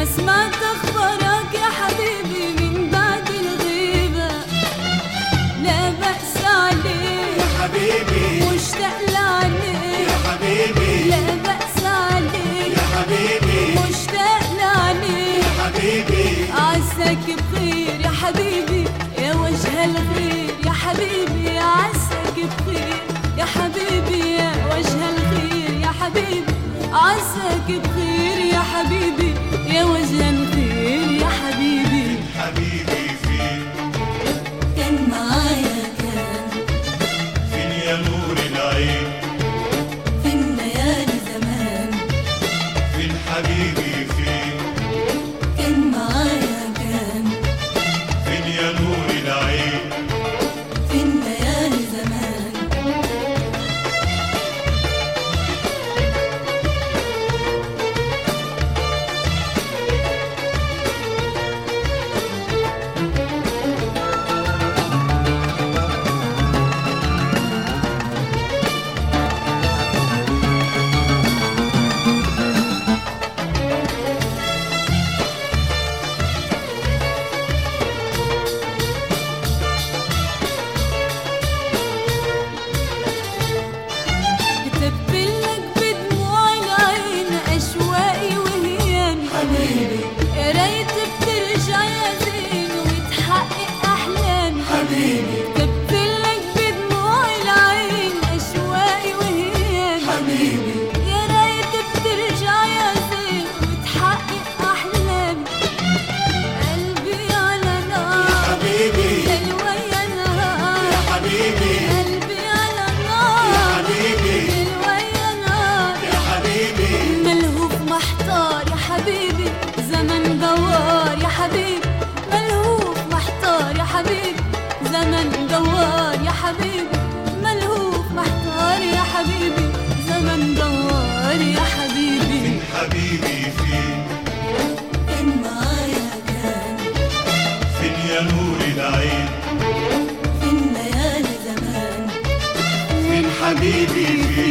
سمعت اخبارك يا حبيبي من بعد الغيبة لا بأس عليك يا حبيبي مشتاق لعليك يا حبيبي لا بأس عليك يا حبيبي مشتاق لعليك يا حبيبي عساك بخير يا حبيبي يا وجه الخير يا حبيبي عساك بخير يا حبيبي يا وجه الخير يا حبيبي عساك بخير يا حبيبي يا وجه الخير يا حبيبي حبيبي فين كان معايا كان فين يا نور العين في الليالي زمان فين حبيبي فين كان معايا كان فين يا نور العين في الليالي زمان كتبت لك بدموع العين اشواقي وهيامي حبيبي يا ريت بترجع يا زين وتحقق احلامي حبيبي كتبت لك بدموع العين اشواقي وهيامي حبيبي يا ريت بترجع يا زين وتحقق احلامي قلبي على نار حبيبي ليل ويا نهار يا حبيبي قلبي على نار حبيبي ليل ويا نهار يا حبيبي ملهوف محتار يا حبيبي زمن دوار يا حبيبي ملهوف محتار يا حبيبي زمن دوار يا حبيبي ملهوف محتار يا حبيبي زمن دوار يا حبيبي فين حبيبي فين كان معايا كان فين يا نور العين في الليالي زمان فين حبيبي فين